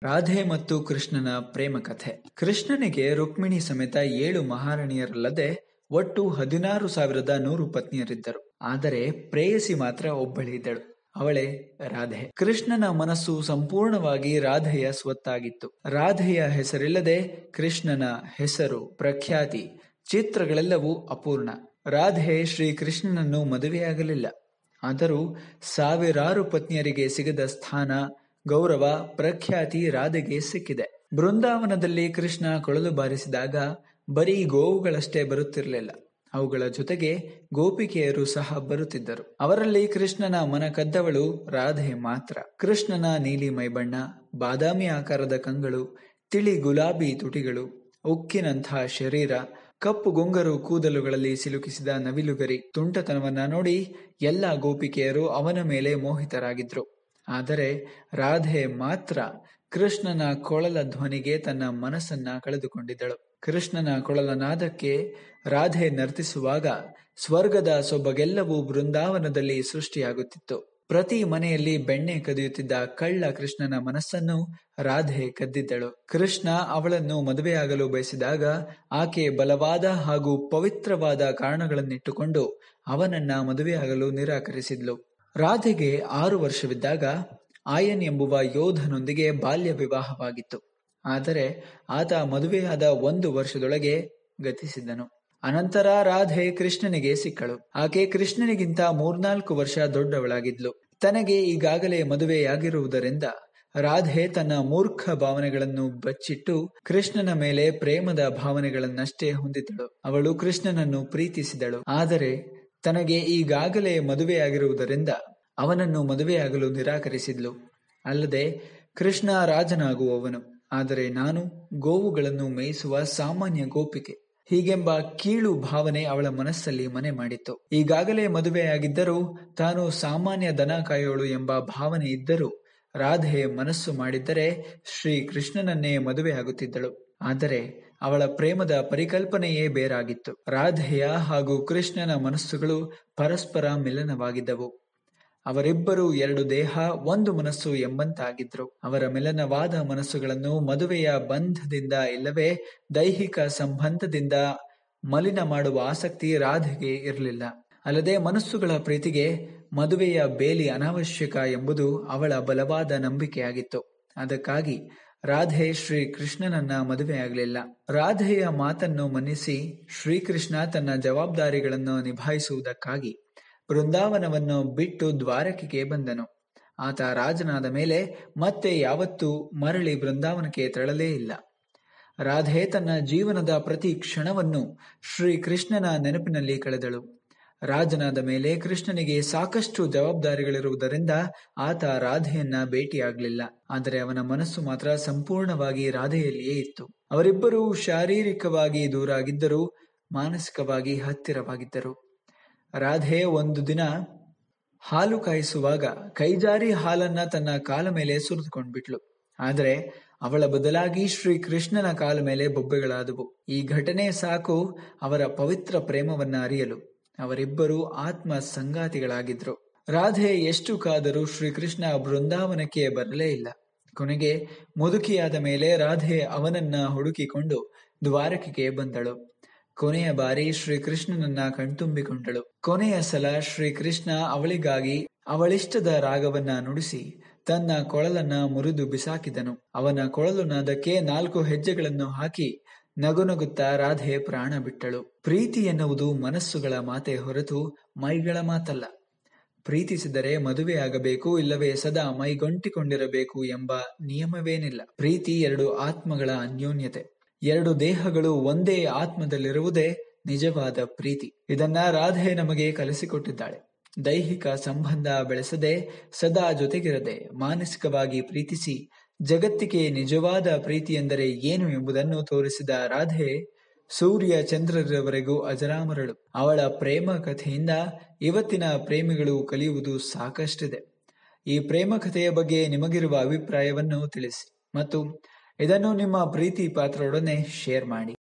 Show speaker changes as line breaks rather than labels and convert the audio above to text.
ರಾಧೆ ಮತ್ತು ಕೃಷ್ಣನ ಪ್ರೇಮ ಕಥೆ ಕೃಷ್ಣನಿಗೆ ರುಕ್ಮಿಣಿ ಸಮೇತ ಏಳು ಮಹಾರಾಣಿಯರಲ್ಲದೆ ಒಟ್ಟು ಹದಿನಾರು ಸಾವಿರದ ನೂರು ಪತ್ನಿಯರಿದ್ದರು ಆದರೆ ಪ್ರೇಯಸಿ ಮಾತ್ರ ಒಬ್ಬಳಿದ್ದಳು ಅವಳೇ ರಾಧೆ ಕೃಷ್ಣನ ಮನಸ್ಸು ಸಂಪೂರ್ಣವಾಗಿ ರಾಧೆಯ ಸ್ವತ್ತಾಗಿತ್ತು ರಾಧೆಯ ಹೆಸರಿಲ್ಲದೆ ಕೃಷ್ಣನ ಹೆಸರು ಪ್ರಖ್ಯಾತಿ ಚಿತ್ರಗಳೆಲ್ಲವೂ ಅಪೂರ್ಣ ರಾಧೆ ಶ್ರೀ ಕೃಷ್ಣನನ್ನು ಮದುವೆಯಾಗಲಿಲ್ಲ ಆದರೂ ಸಾವಿರಾರು ಪತ್ನಿಯರಿಗೆ ಸಿಗದ ಸ್ಥಾನ ಗೌರವ ಪ್ರಖ್ಯಾತಿ ರಾಧೆಗೆ ಸಿಕ್ಕಿದೆ ಬೃಂದಾವನದಲ್ಲಿ ಕೃಷ್ಣ ಕೊಳಲು ಬಾರಿಸಿದಾಗ ಬರೀ ಗೋವುಗಳಷ್ಟೇ ಬರುತ್ತಿರಲಿಲ್ಲ ಅವುಗಳ ಜೊತೆಗೆ ಗೋಪಿಕೆಯರು ಸಹ ಬರುತ್ತಿದ್ದರು ಅವರಲ್ಲಿ ಕೃಷ್ಣನ ಮನ ಕದ್ದವಳು ರಾಧೆ ಮಾತ್ರ ಕೃಷ್ಣನ ನೀಲಿ ಮೈಬಣ್ಣ ಬಾದಾಮಿ ಆಕಾರದ ಕಂಗಳು ತಿಳಿ ಗುಲಾಬಿ ತುಟಿಗಳು ಉಕ್ಕಿನಂಥ ಶರೀರ ಕಪ್ಪು ಗುಂಗರು ಕೂದಲುಗಳಲ್ಲಿ ಸಿಲುಕಿಸಿದ ನವಿಲುಗರಿ ತುಂಟತನವನ್ನ ನೋಡಿ ಎಲ್ಲ ಗೋಪಿಕೆಯರು ಅವನ ಮೇಲೆ ಮೋಹಿತರಾಗಿದ್ರು ಆದರೆ ರಾಧೆ ಮಾತ್ರ ಕೃಷ್ಣನ ಕೊಳಲ ಧ್ವನಿಗೆ ತನ್ನ ಮನಸ್ಸನ್ನ ಕಳೆದುಕೊಂಡಿದ್ದಳು ಕೃಷ್ಣನ ಕೊಳಲ ನಾದಕ್ಕೆ ರಾಧೆ ನರ್ತಿಸುವಾಗ ಸ್ವರ್ಗದ ಸೊಬಗೆಲ್ಲವೂ ಬೃಂದಾವನದಲ್ಲಿ ಸೃಷ್ಟಿಯಾಗುತ್ತಿತ್ತು ಪ್ರತಿ ಮನೆಯಲ್ಲಿ ಬೆಣ್ಣೆ ಕದಿಯುತ್ತಿದ್ದ ಕಳ್ಳ ಕೃಷ್ಣನ ಮನಸ್ಸನ್ನು ರಾಧೆ ಕದ್ದಿದ್ದಳು ಕೃಷ್ಣ ಅವಳನ್ನು ಮದುವೆಯಾಗಲು ಬಯಸಿದಾಗ ಆಕೆ ಬಲವಾದ ಹಾಗೂ ಪವಿತ್ರವಾದ ಕಾರಣಗಳನ್ನಿಟ್ಟುಕೊಂಡು ಅವನನ್ನ ಮದುವೆಯಾಗಲು ನಿರಾಕರಿಸಿದ್ಲು ರಾಧೆಗೆ ಆರು ವರ್ಷವಿದ್ದಾಗ ಆಯನ್ ಎಂಬುವ ಯೋಧನೊಂದಿಗೆ ಬಾಲ್ಯ ವಿವಾಹವಾಗಿತ್ತು ಆದರೆ ಆತ ಮದುವೆಯಾದ ಒಂದು ವರ್ಷದೊಳಗೆ ಗತಿಸಿದ್ದನು ಅನಂತರ ರಾಧೆ ಕೃಷ್ಣನಿಗೆ ಸಿಕ್ಕಳು ಆಕೆ ಕೃಷ್ಣನಿಗಿಂತ ಮೂರ್ನಾಲ್ಕು ವರ್ಷ ದೊಡ್ಡವಳಾಗಿದ್ಲು ತನಗೆ ಈಗಾಗಲೇ ಮದುವೆಯಾಗಿರುವುದರಿಂದ ರಾಧೆ ತನ್ನ ಮೂರ್ಖ ಭಾವನೆಗಳನ್ನು ಬಚ್ಚಿಟ್ಟು ಕೃಷ್ಣನ ಮೇಲೆ ಪ್ರೇಮದ ಭಾವನೆಗಳನ್ನಷ್ಟೇ ಹೊಂದಿದ್ದಳು ಅವಳು ಕೃಷ್ಣನನ್ನು ಪ್ರೀತಿಸಿದಳು ಆದರೆ ತನಗೆ ಈಗಾಗಲೇ ಮದುವೆಯಾಗಿರುವುದರಿಂದ ಅವನನ್ನು ಮದುವೆಯಾಗಲು ನಿರಾಕರಿಸಿದ್ಲು ಅಲ್ಲದೆ ಕೃಷ್ಣ ರಾಜನಾಗುವವನು ಆದರೆ ನಾನು ಗೋವುಗಳನ್ನು ಮೇಯಿಸುವ ಸಾಮಾನ್ಯ ಗೋಪಿಕೆ ಹೀಗೆಂಬ ಕೀಳು ಭಾವನೆ ಅವಳ ಮನಸ್ಸಲ್ಲಿ ಮನೆ ಮಾಡಿತ್ತು ಈಗಾಗಲೇ ಮದುವೆಯಾಗಿದ್ದರೂ ತಾನು ಸಾಮಾನ್ಯ ದನ ಕಾಯೋಳು ಎಂಬ ಭಾವನೆ ಇದ್ದರೂ ರಾಧೆ ಮನಸ್ಸು ಮಾಡಿದ್ದರೆ ಶ್ರೀ ಕೃಷ್ಣನನ್ನೇ ಮದುವೆಯಾಗುತ್ತಿದ್ದಳು ಆದರೆ ಅವಳ ಪ್ರೇಮದ ಪರಿಕಲ್ಪನೆಯೇ ಬೇರಾಗಿತ್ತು ರಾಧೆಯ ಹಾಗೂ ಕೃಷ್ಣನ ಮನಸ್ಸುಗಳು ಪರಸ್ಪರ ಮಿಲನವಾಗಿದ್ದವು ಅವರಿಬ್ಬರು ಎರಡು ದೇಹ ಒಂದು ಮನಸ್ಸು ಎಂಬಂತಾಗಿದ್ರು ಅವರ ಮಿಲನವಾದ ಮನಸ್ಸುಗಳನ್ನು ಮದುವೆಯ ಬಂಧದಿಂದ ಇಲ್ಲವೇ ದೈಹಿಕ ಸಂಬಂಧದಿಂದ ಮಲಿನ ಮಾಡುವ ಆಸಕ್ತಿ ರಾಧೆಗೆ ಇರಲಿಲ್ಲ ಅಲ್ಲದೆ ಮನಸ್ಸುಗಳ ಪ್ರೀತಿಗೆ ಮದುವೆಯ ಬೇಲಿ ಅನಾವಶ್ಯಕ ಎಂಬುದು ಅವಳ ಬಲವಾದ ನಂಬಿಕೆಯಾಗಿತ್ತು ಅದಕ್ಕಾಗಿ ರಾಧೆ ಶ್ರೀ ಕೃಷ್ಣನನ್ನ ಮದುವೆಯಾಗಲಿಲ್ಲ ರಾಧೆಯ ಮಾತನ್ನು ಮನ್ನಿಸಿ ಶ್ರೀಕೃಷ್ಣ ತನ್ನ ಜವಾಬ್ದಾರಿಗಳನ್ನು ನಿಭಾಯಿಸುವುದಕ್ಕಾಗಿ ಬೃಂದಾವನವನ್ನು ಬಿಟ್ಟು ದ್ವಾರಕೆಗೆ ಬಂದನು ಆತ ರಾಜನಾದ ಮೇಲೆ ಮತ್ತೆ ಯಾವತ್ತೂ ಮರಳಿ ಬೃಂದಾವನಕ್ಕೆ ತೆರಳಲೇ ಇಲ್ಲ ರಾಧೆ ತನ್ನ ಜೀವನದ ಪ್ರತಿ ಕ್ಷಣವನ್ನು ಶ್ರೀ ಕೃಷ್ಣನ ನೆನಪಿನಲ್ಲಿ ಕಳೆದಳು ರಾಜನಾದ ಮೇಲೆ ಕೃಷ್ಣನಿಗೆ ಸಾಕಷ್ಟು ಜವಾಬ್ದಾರಿಗಳಿರುವುದರಿಂದ ಆತ ರಾಧೆಯನ್ನ ಭೇಟಿಯಾಗಲಿಲ್ಲ ಆದರೆ ಅವನ ಮನಸ್ಸು ಮಾತ್ರ ಸಂಪೂರ್ಣವಾಗಿ ರಾಧೆಯಲ್ಲಿಯೇ ಇತ್ತು ಅವರಿಬ್ಬರೂ ಶಾರೀರಿಕವಾಗಿ ದೂರ ಆಗಿದ್ದರೂ ಮಾನಸಿಕವಾಗಿ ಹತ್ತಿರವಾಗಿದ್ದರು ರಾಧೆ ಒಂದು ದಿನ ಹಾಲು ಕಾಯಿಸುವಾಗ ಕೈಜಾರಿ ಹಾಲನ್ನ ತನ್ನ ಕಾಲ ಮೇಲೆ ಸುರಿದುಕೊಂಡ್ಬಿಟ್ಲು ಆದರೆ ಅವಳ ಬದಲಾಗಿ ಶ್ರೀ ಕೃಷ್ಣನ ಕಾಲ ಮೇಲೆ ಬೊಬ್ಬೆಗಳಾದವು ಈ ಘಟನೆ ಸಾಕು ಅವರ ಪವಿತ್ರ ಪ್ರೇಮವನ್ನ ಅರಿಯಲು ಅವರಿಬ್ಬರು ಆತ್ಮ ಸಂಗಾತಿಗಳಾಗಿದ್ರು ರಾಧೆ ಎಷ್ಟು ಕಾದರೂ ಶ್ರೀಕೃಷ್ಣ ಬೃಂದಾವನಕ್ಕೆ ಬರಲೇ ಇಲ್ಲ ಕೊನೆಗೆ ಮುದುಕಿಯಾದ ಮೇಲೆ ರಾಧೆ ಅವನನ್ನ ಹುಡುಕಿಕೊಂಡು ದ್ವಾರಕೆಗೆ ಬಂದಳು ಕೊನೆಯ ಬಾರಿ ಶ್ರೀಕೃಷ್ಣನನ್ನ ಕಣ್ತುಂಬಿಕೊಂಡಳು ಕೊನೆಯ ಸಲ ಶ್ರೀಕೃಷ್ಣ ಅವಳಿಗಾಗಿ ಅವಳಿಷ್ಟದ ರಾಗವನ್ನ ನುಡಿಸಿ ತನ್ನ ಕೊಳಲನ್ನ ಮುರಿದು ಬಿಸಾಕಿದನು ಅವನ ಕೊಳಲು ನಾದಕ್ಕೆ ನಾಲ್ಕು ಹೆಜ್ಜೆಗಳನ್ನು ಹಾಕಿ ನಗುನಗುತ್ತಾ ರಾಧೆ ಪ್ರಾಣ ಬಿಟ್ಟಳು ಪ್ರೀತಿ ಎನ್ನುವುದು ಮನಸ್ಸುಗಳ ಮಾತೆ ಹೊರತು ಮೈಗಳ ಮಾತಲ್ಲ ಪ್ರೀತಿಸಿದರೆ ಮದುವೆಯಾಗಬೇಕು ಇಲ್ಲವೇ ಸದಾ ಮೈಗೊಂಟಿಕೊಂಡಿರಬೇಕು ಎಂಬ ನಿಯಮವೇನಿಲ್ಲ ಪ್ರೀತಿ ಎರಡು ಆತ್ಮಗಳ ಅನ್ಯೋನ್ಯತೆ ಎರಡು ದೇಹಗಳು ಒಂದೇ ಆತ್ಮದಲ್ಲಿರುವುದೇ ನಿಜವಾದ ಪ್ರೀತಿ ಇದನ್ನ ರಾಧೆ ನಮಗೆ ಕಲಿಸಿಕೊಟ್ಟಿದ್ದಾಳೆ ದೈಹಿಕ ಸಂಬಂಧ ಬೆಳೆಸದೆ ಸದಾ ಜೊತೆಗಿರದೆ ಮಾನಸಿಕವಾಗಿ ಪ್ರೀತಿಸಿ ಜಗತ್ತಿಗೆ ನಿಜವಾದ ಪ್ರೀತಿ ಎಂದರೆ ಏನು ಎಂಬುದನ್ನು ತೋರಿಸಿದ ರಾಧೆ ಸೂರ್ಯ ಚಂದ್ರರವರೆಗೂ ಅಜರಾಮರಳು ಅವಳ ಪ್ರೇಮ ಕಥೆಯಿಂದ ಇವತ್ತಿನ ಪ್ರೇಮಿಗಳು ಕಲಿಯುವುದು ಸಾಕಷ್ಟಿದೆ ಈ ಪ್ರೇಮ ಕಥೆಯ ಬಗ್ಗೆ ನಿಮಗಿರುವ ಅಭಿಪ್ರಾಯವನ್ನು ತಿಳಿಸಿ ಮತ್ತು ಇದನ್ನು ನಿಮ್ಮ ಪ್ರೀತಿ ಪಾತ್ರರೊಡನೆ ಶೇರ್ ಮಾಡಿ